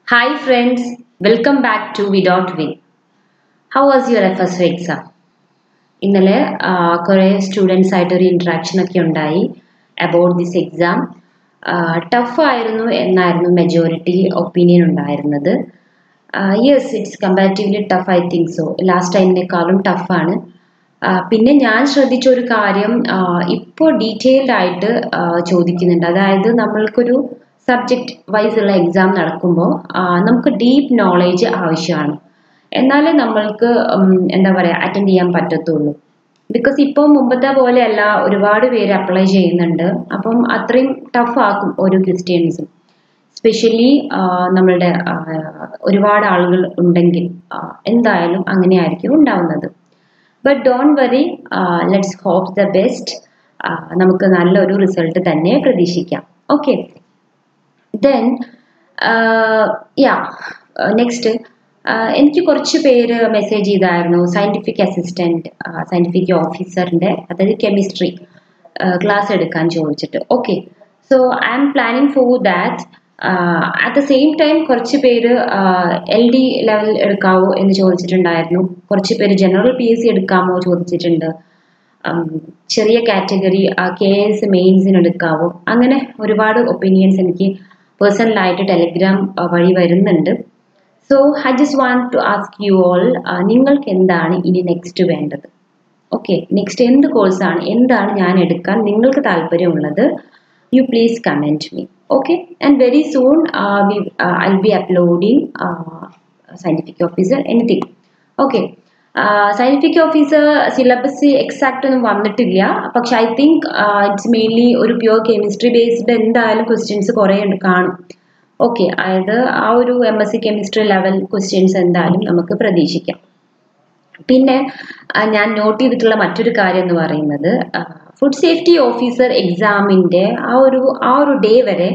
Hi friends, welcome back to Without Win. How was your FSO exam? ഇന്നലെ കുറേ students ആയിട്ട് ഒരു interaction ഒക്കെ ഉണ്ടായി അബൌട്ട് ദിസ് എക്സാം ടഫ് ആയിരുന്നു എന്നായിരുന്നു മെജോറിറ്റി ഒപ്പീനിയൻ ഉണ്ടായിരുന്നത് yes it's comparatively tough I think so last ടൈമിനേക്കാളും ടഫാണ് പിന്നെ ഞാൻ ശ്രദ്ധിച്ച ഒരു കാര്യം ഇപ്പോൾ ഡീറ്റെയിൽഡ് ആയിട്ട് ചോദിക്കുന്നുണ്ട് അതായത് നമ്മൾക്കൊരു സബ്ജക്റ്റ് വൈസ് ഉള്ള എക്സാം നടക്കുമ്പോൾ നമുക്ക് ഡീപ്പ് നോളേജ് ആവശ്യമാണ് എന്നാലേ നമ്മൾക്ക് എന്താ പറയുക അറ്റൻഡ് ചെയ്യാൻ പറ്റത്തുള്ളൂ ബിക്കോസ് ഇപ്പോൾ മുമ്പത്തെ പോലെയല്ല ഒരുപാട് പേര് അപ്ലൈ ചെയ്യുന്നുണ്ട് അപ്പം അത്രയും ടഫ് ആക്കും ഓരോ ക്വസ്റ്റ്യൻസും സ്പെഷ്യലി നമ്മളുടെ ഒരുപാട് ആളുകൾ ഉണ്ടെങ്കിൽ എന്തായാലും അങ്ങനെയായിരിക്കും ഉണ്ടാവുന്നത് but don't worry let's hope the best നമുക്ക് നല്ലൊരു റിസൾട്ട് തന്നെ പ്രതീക്ഷിക്കാം ഓക്കെ ദെൻ യാ നെക്സ്റ്റ് എനിക്ക് കുറച്ച് പേര് മെസ്സേജ് ചെയ്തായിരുന്നു സയൻറ്റിഫിക് അസിസ്റ്റൻറ്റ് സയൻറ്റിഫിക് ഓഫീസറിൻ്റെ അതായത് കെമിസ്ട്രി ക്ലാസ് എടുക്കാൻ ചോദിച്ചിട്ട് okay so I am planning for that at the same time കുറച്ച് പേര് എൽ ഡി ലെവൽ എടുക്കാവോ എന്ന് ചോദിച്ചിട്ടുണ്ടായിരുന്നു കുറച്ച് പേര് ജനറൽ പി എസ് സി എടുക്കാമോ ചോദിച്ചിട്ടുണ്ട് ചെറിയ കാറ്റഗറി കെ എസ് മെയിൻസിന് എടുക്കാവോ അങ്ങനെ ഒരുപാട് ഒപ്പീനിയൻസ് എനിക്ക് പേഴ്സണലായിട്ട് ടെലിഗ്രാം വഴി വരുന്നുണ്ട് so I just want to ask you all നിങ്ങൾക്ക് എന്താണ് ഇനി നെക്സ്റ്റ് വേണ്ടത് ഓക്കെ നെക്സ്റ്റ് എന്ത് കോഴ്സാണ് എന്താണ് ഞാൻ എടുക്കാൻ നിങ്ങൾക്ക് താല്പര്യമുള്ളത് you please comment me okay and very soon uh, we uh, i'll be uploading uh, scientific officer anything okay scientific officer syllabus exact ഒന്നും വന്നിട്ടില്ല പക്ഷെ ഐ തിങ്ക് ഇറ്റ്സ് മെയിൻലി ഒരു പ്യുവർ കെമിസ്ട്രി ബേസ്ഡ് എന്തായാലും ക്വസ്റ്റ്യൻസ് കുറേ കാണും okay അതായത് ആ ഒരു M S C chemistry level questions എന്തായാലും നമുക്ക് പ്രതീക്ഷിക്കാം പിന്നെ ഞാൻ നോട്ട് ചെയ്തിട്ടുള്ള മറ്റൊരു കാര്യം എന്ന് പറയുന്നത് ഫുഡ് സേഫ്റ്റി ഓഫീസർ എക്സാമിൻ്റെ ആ ഒരു ആ ഒരു ഡേ വരെ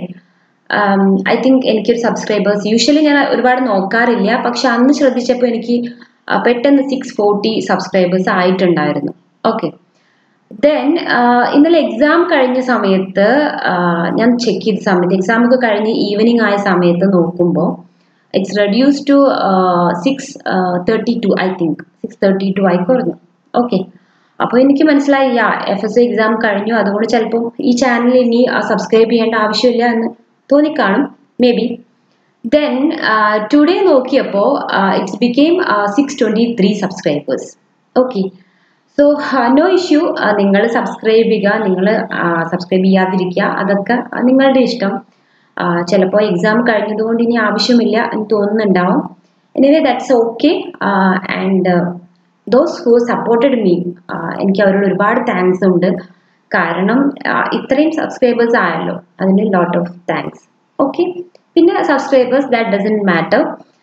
ഐ തിങ്ക് എനിക്കൊരു സബ്സ്ക്രൈബേഴ്സ് യൂഷ്വലി ഞാൻ ഒരുപാട് നോക്കാറില്ല പക്ഷെ അന്ന് ശ്രദ്ധിച്ചപ്പോൾ എനിക്ക് പെട്ടെന്ന് സിക്സ് ഫോർട്ടി സബ്സ്ക്രൈബേഴ്സ് ആയിട്ടുണ്ടായിരുന്നു ഓക്കെ ദെൻ ഇന്നലെ എക്സാം കഴിഞ്ഞ സമയത്ത് ഞാൻ ചെക്ക് ചെയ്ത സമയത്ത് എക്സാം ഒക്കെ കഴിഞ്ഞ് ഈവനിങ് ആയ സമയത്ത് നോക്കുമ്പോൾ it's reduce to six thirty two I think six thirty two ആയി കുറഞ്ഞു ഓക്കെ അപ്പോൾ എനിക്ക് മനസ്സിലായി യാ എഫ് എസ് എക്സാം കഴിഞ്ഞു അതുകൊണ്ട് ചിലപ്പോൾ ഈ ചാനൽ ഇനി സബ്സ്ക്രൈബ് ചെയ്യേണ്ട ആവശ്യമില്ല എന്ന് തോന്നിക്കാണും മേ ബി ദെൻ ടുഡേ നോക്കിയപ്പോൾ it's became six twenty three subscribers okay so no issue നിങ്ങൾ സബ്സ്ക്രൈബ് ചെയ്യുക നിങ്ങൾ സബ്സ്ക്രൈബ് ചെയ്യാതിരിക്കുക അതൊക്കെ നിങ്ങളുടെ ഇഷ്ടം ചിലപ്പോൾ എക്സാം കഴിഞ്ഞതുകൊണ്ട് ഇനി ആവശ്യമില്ല എന്ന് തോന്നുന്നുണ്ടാവും anyway that's okay and those who supported me എനിക്ക് അവരോട് ഒരുപാട് താങ്ക്സ് ഉണ്ട് കാരണം ഇത്രയും സബ്സ്ക്രൈബേഴ്സ് ആയല്ലോ അതിന് ലോട്ട് ഓഫ് താങ്ക്സ് ഓക്കെ പിന്നെ സബ്സ്ക്രൈബേഴ്സ് ദാറ്റ് ഡസൻ മാറ്റർ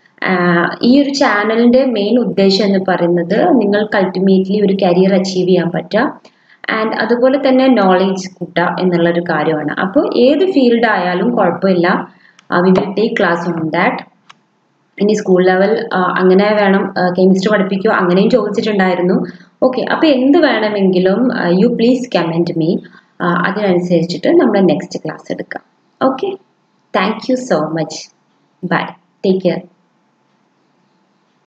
ഈ ഒരു ചാനലിൻ്റെ മെയിൻ ഉദ്ദേശം എന്ന് പറയുന്നത് നിങ്ങൾക്ക് അൾട്ടിമേറ്റ്ലി ഒരു കരിയർ അച്ചീവ് ചെയ്യാൻ പറ്റുക ആൻഡ് അതുപോലെ തന്നെ നോളേജ് കൂട്ടുക എന്നുള്ളൊരു കാര്യമാണ് അപ്പോൾ ഏത് ഫീൽഡ് ആയാലും കുഴപ്പമില്ല we will take class on that ഇനി സ്കൂൾ ലെവൽ അങ്ങനെ വേണം കെമിസ്ട്രി പഠിപ്പിക്കുക അങ്ങനെയും ചോദിച്ചിട്ടുണ്ടായിരുന്നു ഓക്കെ അപ്പോൾ എന്ത് വേണമെങ്കിലും യു പ്ലീസ് കമൻറ്റ് മീ അതിനനുസരിച്ചിട്ട് നമ്മൾ നെക്സ്റ്റ് ക്ലാസ് എടുക്കാം okay thank you so much bye take care